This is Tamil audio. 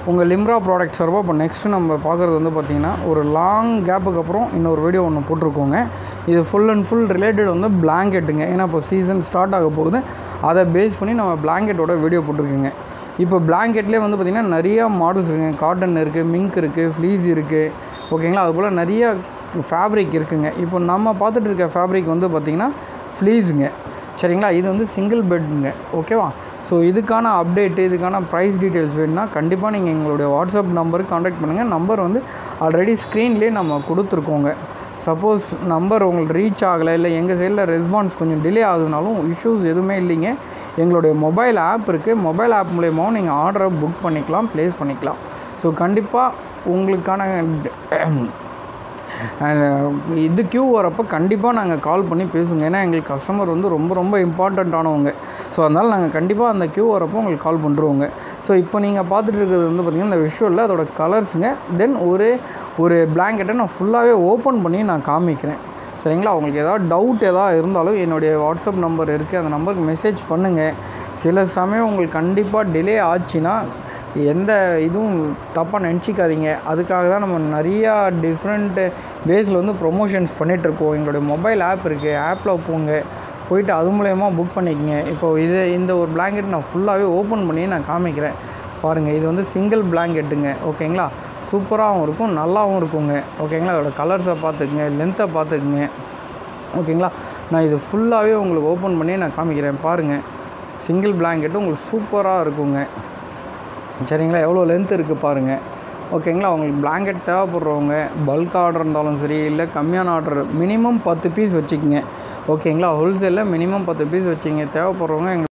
உங்கள் லிம்ரா ப்ராடக்ட் சார்பாக இப்போ நெக்ஸ்ட்டு நம்ம பார்க்குறது வந்து பார்த்திங்கன்னா ஒரு லாங் கேப்புக்கு அப்புறம் இன்னொரு வீடியோ ஒன்று போட்டிருக்கோங்க இது ஃபுல் அண்ட் ஃபுல் ரிலேட்டட் வந்து பிளாங்கெட்டுங்க ஏன்னா இப்போ சீசன் ஸ்டார்ட் ஆக போகுது அதை பேஸ் பண்ணி நம்ம பிளாங்கெட்டோட வீடியோ போட்டிருக்கோங்க இப்போ பிளாங்கெட்லேயே வந்து பார்த்திங்கன்னா நிறையா மாடல்ஸ் இருக்குங்க காட்டன் இருக்குது மிங்க் இருக்குது ஃப்ளீஸ் இருக்குது ஓகேங்களா அதுபோல் நிறைய ஃபேப்ரிக் இருக்குங்க இப்போ நம்ம பார்த்துட்டு இருக்க ஃபேப்ரிக் வந்து பார்த்திங்கன்னா ஃப்ளீஸுங்க சரிங்களா இது வந்து சிங்கிள் பெட்டுங்க ஓகேவா ஸோ இதுக்கான அப்டேட்டு இதுக்கான ப்ரைஸ் டீட்டெயில்ஸ் வேணும்னா கண்டிப்பாக நீங்கள் எங்களுடைய வாட்ஸ்அப் நம்பருக்கு காண்டாக்ட் பண்ணுங்கள் நம்பர் வந்து ஆல்ரெடி ஸ்க்ரீன்லேயே நம்ம கொடுத்துருக்கோங்க சப்போஸ் நம்பர் உங்களுக்கு ரீச் ஆகலை இல்லை எங்கள் சைடில் ரெஸ்பான்ஸ் கொஞ்சம் டிலே ஆகுதுனாலும் இஷ்யூஸ் எதுவுமே இல்லைங்க எங்களுடைய மொபைல் ஆப் இருக்குது மொபைல் ஆப் மூலயமாவும் நீங்கள் ஆர்டரை புக் பண்ணிக்கலாம் ப்ளேஸ் பண்ணிக்கலாம் ஸோ கண்டிப்பாக உங்களுக்கான இது க்யூ வரப்போ கண்டிப்பாக நாங்கள் கால் பண்ணி பேசுங்க ஏன்னா எங்களுக்கு கஸ்டமர் வந்து ரொம்ப ரொம்ப இம்பார்ட்டண்ட்டானவங்க ஸோ அதனால் நாங்கள் கண்டிப்பாக அந்த க்யூ வரப்போ உங்களுக்கு கால் பண்ணுறோங்க ஸோ இப்போ நீங்கள் பார்த்துட்டு இருக்கிறது வந்து பார்த்திங்கன்னா இந்த விஷுவலில் அதோட கலர்ஸுங்க தென் ஒரு ஒரு பிளாங்கெட்டை நான் ஃபுல்லாகவே ஓப்பன் பண்ணி நான் காமிக்கிறேன் சரிங்களா உங்களுக்கு ஏதாவது டவுட் ஏதாவது இருந்தாலும் என்னுடைய வாட்ஸ்அப் நம்பர் இருக்குது அந்த நம்பருக்கு மெசேஜ் பண்ணுங்கள் சில சமயம் உங்களுக்கு கண்டிப்பாக டிலே ஆச்சுன்னா எந்த இதுவும் தப்பாக நினச்சிக்காதீங்க அதுக்காக தான் நம்ம நிறையா டிஃப்ரெண்ட்டு பேஸில் வந்து ப்ரொமோஷன்ஸ் பண்ணிகிட்ருக்கோம் எங்களுடைய மொபைல் ஆப் இருக்குது ஆப்பில் போங்க போயிட்டு அது மூலயமா புக் பண்ணிக்கங்க இப்போ இது இந்த ஒரு பிளாங்கெட் நான் ஃபுல்லாகவே ஓப்பன் பண்ணி நான் காமிக்கிறேன் பாருங்கள் இது வந்து சிங்கிள் பிளாங்கெட்டுங்க ஓகேங்களா சூப்பராகவும் இருக்கும் நல்லாவும் இருக்குங்க ஓகேங்களா அதோட கலர்ஸை பார்த்துக்குங்க லென்த்தை பார்த்துக்குங்க ஓகேங்களா நான் இது ஃபுல்லாகவே உங்களுக்கு ஓப்பன் பண்ணி நான் காமிக்கிறேன் பாருங்கள் சிங்கிள் பிளாங்கெட்டு உங்களுக்கு சூப்பராக இருக்குங்க சரிங்களா எவ்வளோ லென்த் இருக்குது பாருங்கள் ஓகேங்களா உங்களுக்கு பிளாங்கெட் தேவைப்படுறவங்க பல்க் ஆர்டர் இருந்தாலும் சரி இல்லை கம்மியான ஆர்டர் மினிமம் பத்து பீஸ் வச்சுக்கோங்க ஓகேங்களா ஹோல்சேலில் மினிமம் பத்து பீஸ் வச்சுங்க தேவைப்படுறவங்க எங்கள்